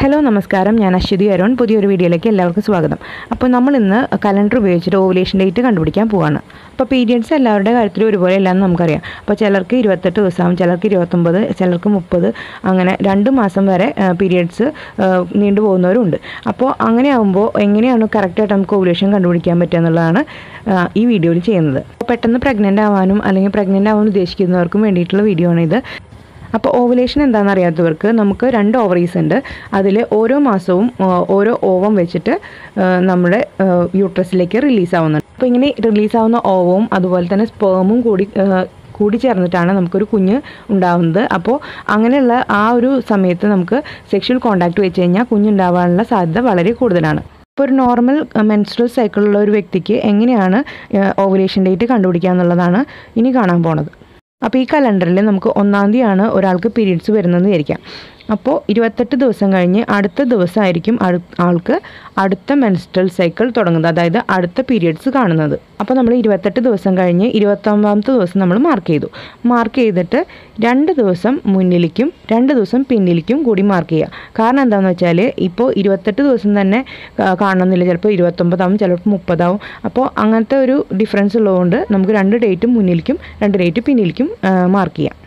hello നമസ്കാരം ഞാൻ അശ്വതി അരുൺ പുതിയൊരു വീഡിയോയിലേക്ക് എല്ലാവർക്കും സ്വാഗതം അപ്പോൾ നമ്മൾ ഇന്ന് കലണ്ടർ ഉപയോഗിച്ചിട്ട് ഓവുലേഷൻ ഡേറ്റ് കണ്ടുപിടിക്കാൻ പോവാണ് അപ്പോൾ പീരിയഡ്സ് എല്ലാവരുടെ കാര്യത്തിൽ ഒരുപോലെ അല്ലാന്ന് നമുക്കറിയാം അപ്പോൾ ചിലർക്ക് ഇരുപത്തെട്ട് ദിവസം ചിലർക്ക് ഇരുപത്തൊമ്പത് ചിലർക്ക് മുപ്പത് അങ്ങനെ രണ്ട് മാസം വരെ പീരിയഡ്സ് നീണ്ടു പോകുന്നവരുണ്ട് അപ്പോൾ അങ്ങനെ ആകുമ്പോൾ എങ്ങനെയാണ് കറക്റ്റായിട്ട് നമുക്ക് ഓവുലേഷൻ കണ്ടുപിടിക്കാൻ പറ്റുക എന്നുള്ളതാണ് ആ, ഈ വീഡിയോയിൽ ചെയ്യുന്നത് അപ്പോൾ പെട്ടെന്ന് പ്രഗ്നൻ്റ് ആവാനും അല്ലെങ്കിൽ പ്രഗ്നൻ്റ് ആവാൻ ഉദ്ദേശിക്കുന്നവർക്കും വേണ്ടിയിട്ടുള്ള വീഡിയോ ആണിത് അപ്പോൾ ഓവുലേഷൻ എന്താണെന്ന് അറിയാത്തവർക്ക് നമുക്ക് രണ്ട് ഓവറീസ് ഉണ്ട് അതിൽ ഓരോ മാസവും ആ, ഓരോ ഓവം വെച്ചിട്ട് ആ, നമ്മുടെ യൂട്രസിലേക്ക് റിലീസ് ആവുന്നുണ്ട് അപ്പോൾ ഇങ്ങനെ റിലീസ് ആവുന്ന ഓവവും അതുപോലെ തന്നെ സ്പേമും കൂടി ആ, കൂടി ചേർന്നിട്ടാണ് നമുക്കൊരു കുഞ്ഞ് ഉണ്ടാവുന്നത് അപ്പോൾ അങ്ങനെയുള്ള ആ ഒരു സമയത്ത് നമുക്ക് സെക്ഷൽ കോണ്ടാക്ട് വെച്ച് കഴിഞ്ഞാൽ കുഞ്ഞുണ്ടാവാനുള്ള സാധ്യത വളരെ കൂടുതലാണ് ഇപ്പോൾ ഒരു നോർമൽ മെൻസ്ട്രൽ സൈക്കിളുള്ള ഒരു വ്യക്തിക്ക് എങ്ങനെയാണ് ഓവുലേഷൻ ഡേറ്റ് കണ്ടുപിടിക്കുക എന്നുള്ളതാണ് ഇനി കാണാൻ പോണത് അപ്പോൾ ഈ കലണ്ടറിൽ നമുക്ക് ഒന്നാം തീയതിയാണ് ഒരാൾക്ക് പീരീഡ്സ് വരുന്നതെന്ന് വിചാരിക്കാം അപ്പോൾ ഇരുപത്തെട്ട് ദിവസം കഴിഞ്ഞ് അടുത്ത ദിവസമായിരിക്കും അടു ആൾക്ക് അടുത്ത മെൻസ്ട്രൽ സൈക്കിൾ തുടങ്ങുന്നത് അതായത് അടുത്ത പീരീഡ്സ് കാണുന്നത് അപ്പോൾ നമ്മൾ ഇരുപത്തെട്ട് ദിവസം കഴിഞ്ഞ് ഇരുപത്തൊമ്പതാമത്തെ ദിവസം നമ്മൾ മാർക്ക് ചെയ്തു മാർക്ക് ചെയ്തിട്ട് രണ്ട് ദിവസം മുന്നിലേക്കും രണ്ട് ദിവസം പിന്നിലേക്കും കൂടി മാർക്ക് ചെയ്യുക കാരണം എന്താണെന്ന് വെച്ചാൽ ഇപ്പോൾ ഇരുപത്തെട്ട് ദിവസം തന്നെ ആ, കാണണമെന്നില്ല ചിലപ്പോൾ ഇരുപത്തൊമ്പതാവും ചിലപ്പോൾ മുപ്പതാവും അപ്പോൾ അങ്ങനത്തെ ഒരു ഡിഫറൻസ് ഉള്ളതുകൊണ്ട് നമുക്ക് രണ്ട് ഡേറ്റ് മുന്നിലേക്കും രണ്ട് ഡേറ്റ് പിന്നിലേക്കും മാർക്ക് ചെയ്യാം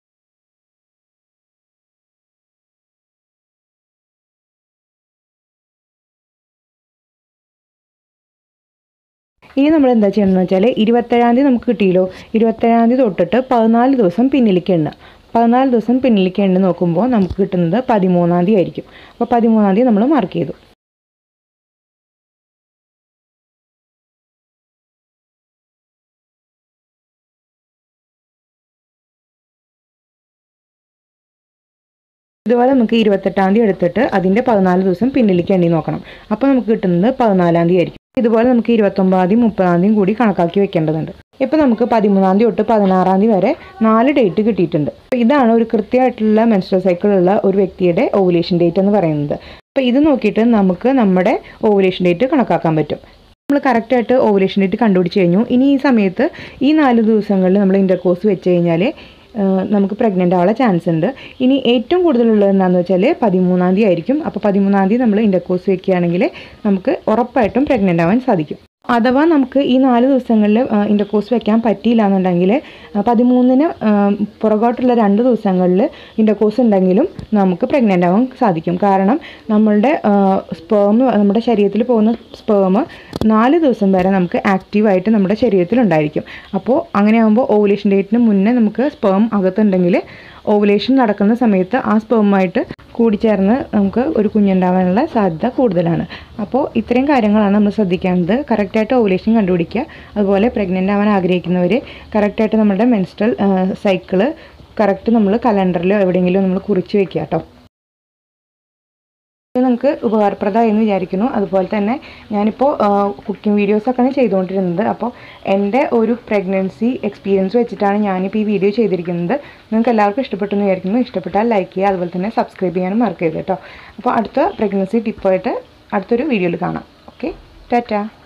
ഇനി നമ്മൾ എന്താ ചെയ്യണമെന്ന് വെച്ചാൽ ഇരുപത്തേഴാം തീയതി നമുക്ക് കിട്ടിയല്ലോ ഇരുപത്തേഴാം തീയതി തൊട്ടിട്ട് പതിനാല് ദിവസം പിന്നിലേക്ക് എണ്ണ പതിനാല് ദിവസം പിന്നിലേക്ക് എണ്ണ നോക്കുമ്പോൾ നമുക്ക് കിട്ടുന്നത് പതിമൂന്നാം തീയതി ആയിരിക്കും അപ്പോൾ പതിമൂന്നാം തീയതി നമ്മൾ മാർക്ക് ചെയ്തു ഇതുപോലെ നമുക്ക് ഇരുപത്തെട്ടാം തീയതി എടുത്തിട്ട് അതിൻ്റെ പതിനാല് ദിവസം പിന്നിലേക്ക് എണ്ണി നോക്കണം അപ്പോൾ നമുക്ക് കിട്ടുന്നത് പതിനാലാം തീയതി ആയിരിക്കും ഇതുപോലെ നമുക്ക് ഇരുപത്തൊമ്പതാം തീയതി മുപ്പതാം തീയതി കൂടി കണക്കാക്കി വെക്കേണ്ടതുണ്ട് ഇപ്പോൾ നമുക്ക് പതിമൂന്നാം തീയതി തൊട്ട് പതിനാറാം തീയതി വരെ നാല് ഡേറ്റ് കിട്ടിയിട്ടുണ്ട് അപ്പോൾ ഇതാണ് ഒരു കൃത്യമായിട്ടുള്ള മെൻസ്ട്രൽ സൈക്കിൾ ഉള്ള ഒരു വ്യക്തിയുടെ ഓവുലേഷൻ ഡേറ്റ് എന്ന് പറയുന്നത് അപ്പോൾ ഇത് നോക്കിയിട്ട് നമുക്ക് നമ്മുടെ ഓവുലേഷൻ ഡേറ്റ് കണക്കാക്കാൻ പറ്റും നമ്മൾ കറക്റ്റായിട്ട് ഓവുലേഷൻ ഡേറ്റ് കണ്ടുപിടിച്ച് കഴിഞ്ഞു ഇനി ഈ സമയത്ത് ഈ നാല് ദിവസങ്ങളിൽ നമ്മൾ ഇൻ്റർകോഴ്സ് വെച്ച് കഴിഞ്ഞാൽ നമുക്ക് പ്രഗ്നൻ്റ് ആവാനുള്ള ചാൻസ് ഉണ്ട് ഇനി ഏറ്റവും കൂടുതലുള്ളത് എന്താണെന്ന് വെച്ചാൽ പതിമൂന്നാം തീയതി ആയിരിക്കും അപ്പോൾ പതിമൂന്നാം തീയതി നമ്മൾ ഇൻ്റർകോഴ്സ് വെക്കുകയാണെങ്കിൽ നമുക്ക് ഉറപ്പായിട്ടും പ്രഗ്നൻ്റ് ആവാൻ സാധിക്കും അഥവാ നമുക്ക് ഈ നാല് ദിവസങ്ങളിൽ ഇൻ്റർകോഴ്സ് വെക്കാൻ പറ്റിയില്ല എന്നുണ്ടെങ്കിൽ പതിമൂന്നിന് പുറകോട്ടുള്ള രണ്ട് ദിവസങ്ങളിൽ ഇൻ്റർകോഴ്സ് ഉണ്ടെങ്കിലും നമുക്ക് പ്രഗ്നൻ്റ് ആവാൻ സാധിക്കും കാരണം നമ്മളുടെ സ്പേം നമ്മുടെ ശരീരത്തിൽ പോകുന്ന സ്പേം നാല് ദിവസം വരെ നമുക്ക് ആക്റ്റീവായിട്ട് നമ്മുടെ ശരീരത്തിൽ ഉണ്ടായിരിക്കും അപ്പോൾ അങ്ങനെയാകുമ്പോൾ ഓവുലേഷൻ ഡേറ്റിന് മുന്നേ നമുക്ക് സ്പേം അകത്തുണ്ടെങ്കിൽ ഓവുലേഷൻ നടക്കുന്ന സമയത്ത് ആ സ്പേമുമായിട്ട് കൂടിച്ചേർന്ന് നമുക്ക് ഒരു കുഞ്ഞുണ്ടാവാനുള്ള സാധ്യത കൂടുതലാണ് അപ്പോൾ ഇത്രയും കാര്യങ്ങളാണ് നമ്മൾ ശ്രദ്ധിക്കേണ്ടത് കറക്റ്റായിട്ട് ഓവുലേഷൻ കണ്ടുപിടിക്കുക അതുപോലെ പ്രഗ്നൻ്റ് ആവാൻ ആഗ്രഹിക്കുന്നവർ കറക്റ്റായിട്ട് നമ്മുടെ മെൻസ്ട്രൽ സൈക്കിള് കറക്റ്റ് നമ്മൾ കലണ്ടറിലോ എവിടെയെങ്കിലും നമ്മൾ കുറിച്ച് വെക്കുക കേട്ടോ ഇത് നിങ്ങൾക്ക് ഉപകാരപ്രദമായി എന്ന് വിചാരിക്കുന്നു അതുപോലെ തന്നെ ഞാനിപ്പോൾ കുക്കിംഗ് വീഡിയോസൊക്കെയാണ് ചെയ്തുകൊണ്ടിരുന്നത് അപ്പോൾ എൻ്റെ ഒരു പ്രഗ്നൻസി എക്സ്പീരിയൻസ് വെച്ചിട്ടാണ് ഞാനിപ്പോൾ ഈ വീഡിയോ ചെയ്തിരിക്കുന്നത് നിങ്ങൾക്ക് എല്ലാവർക്കും ഇഷ്ടപ്പെട്ടു എന്ന് വിചാരിക്കുന്നു ഇഷ്ടപ്പെട്ടാൽ ലൈക്ക് ചെയ്യുക അതുപോലെ തന്നെ സബ്സ്ക്രൈബ് ചെയ്യാനും മറക്കരുത് കേട്ടോ അപ്പോൾ അടുത്ത പ്രഗ്നൻസി ടിപ്പായിട്ട് അടുത്തൊരു വീഡിയോയിൽ കാണാം ഓക്കെ ടാറ്റാ